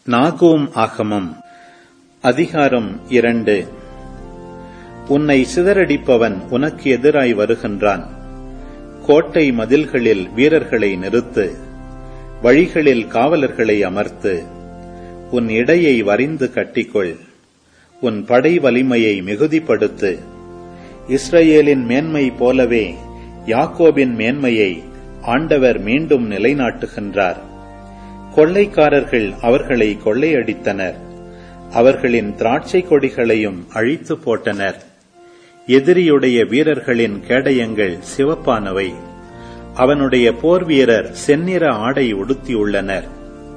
நாகூம் ஆகமம் அதிகாரம் இரண்டு உன்னை சிதறடிப்பவன் உனக்கு எதிராய் வருகின்றான் கோட்டை மதில்களில் வீரர்களை நிறுத்து வழிகளில் காவலர்களை அமர்த்து உன் இடையை வரிந்து கட்டிக்கொள் உன் படை வலிமையை மிகுதிப்படுத்து இஸ்ரவேலின் மேன்மை போலவே யாக்கோபின் மேன்மையை ஆண்டவர் மீண்டும் நிலைநாட்டுகின்றார் கொள்ளைக்காரர்கள் அவர்களை கொள்ளையடித்தனர் அவர்களின் திராட்சை கொடிகளையும் அழித்து போட்டனர் எதிரியுடைய வீரர்களின் கேடயங்கள் சிவப்பானவை அவனுடைய போர் வீரர் செந்நிற ஆடை உடுத்தியுள்ளனர்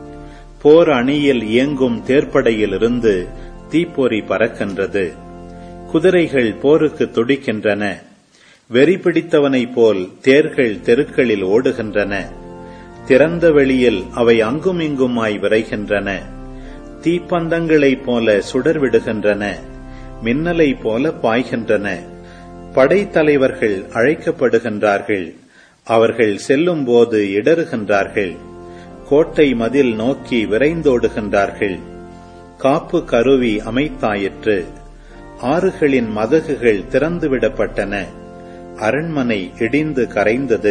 போர் அணியில் இயங்கும் தேர்ப்படையிலிருந்து தீப்பொறி பறக்கின்றது குதிரைகள் போருக்கு துடிக்கின்றன வெறி பிடித்தவனைப் போல் தேர்கள் தெருக்களில் ஓடுகின்றன திறந்த வெளியில் அவை அங்குமிங்குமாய் விரைகின்றன தீப்பந்தங்களைப் போல சுடர்விடுகின்றன மின்னலைப் போல பாய்கின்றன படைத்தலைவர்கள் அழைக்கப்படுகின்றார்கள் அவர்கள் செல்லும்போது இடறுகின்றார்கள் கோட்டை மதில் நோக்கி விரைந்தோடுகின்றார்கள் காப்பு கருவி அமைத்தாயிற்று ஆறுகளின் மதகுகள் திறந்துவிடப்பட்டன அரண்மனை இடிந்து கரைந்தது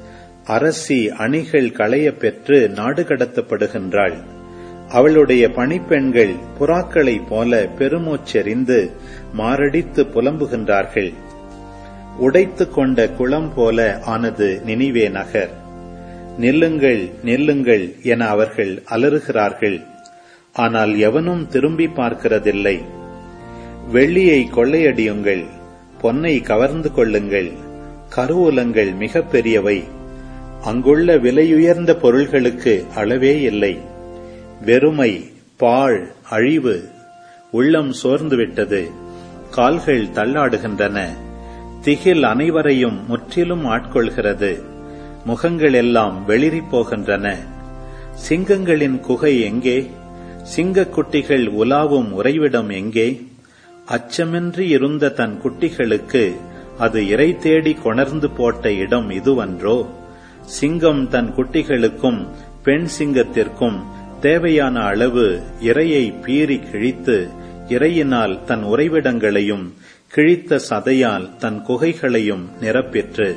அரசி அணிகள் களையப் பெற்று நாடு கடத்தப்படுகின்றாள் அவளுடைய பணிப்பெண்கள் புறாக்களைப் போல பெருமூச்செறிந்து மாரடித்து புலம்புகின்றார்கள் உடைத்துக் கொண்ட குளம் போல ஆனது நினிவே நகர் நில்லுங்கள் நில்லுங்கள் என அவர்கள் அலறுகிறார்கள் ஆனால் எவனும் திரும்பி பார்க்கிறதில்லை வெள்ளியை கொள்ளையடியுங்கள் பொன்னை கவர்ந்து கொள்ளுங்கள் கருவூலங்கள் மிக பெரியவை அங்குள்ள விலையுயர்ந்த பொருள்களுக்கு அளவே இல்லை வெறுமை பாழ் அழிவு உள்ளம் சோர்ந்துவிட்டது கால்கள் தள்ளாடுகின்றன திகில் அனைவரையும் முற்றிலும் ஆட்கொள்கிறது முகங்கள் எல்லாம் வெளிரிப் போகின்றன சிங்கங்களின் குகை எங்கே சிங்கக் குட்டிகள் உலாவும் உறைவிடம் எங்கே அச்சமின்றி இருந்த தன் குட்டிகளுக்கு அது இறை தேடி கொணர்ந்து போட்ட இடம் இதுவன்றோ சிங்கம் தன் குட்டிகளுக்கும் பெண் சிங்கத்திற்கும் தேவையான அளவு இரையை பீறி கிழித்து இறையினால் தன் உறைவிடங்களையும் கிழித்த சதையால் தன் குகைகளையும் நிரப்பிற்று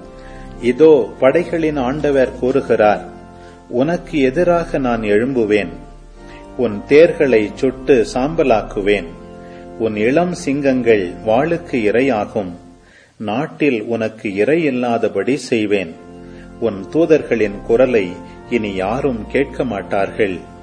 இதோ படைகளின் ஆண்டவர் கூறுகிறார் உனக்கு எதிராக நான் எழும்புவேன் உன் தேர்களை சுட்டு சாம்பலாக்குவேன் உன் இளம் சிங்கங்கள் வாளுக்கு இரையாகும் நாட்டில் உனக்கு இறை இல்லாதபடி செய்வேன் உன் தூதர்களின் குரலை இனி யாரும் கேட்க மாட்டார்கள்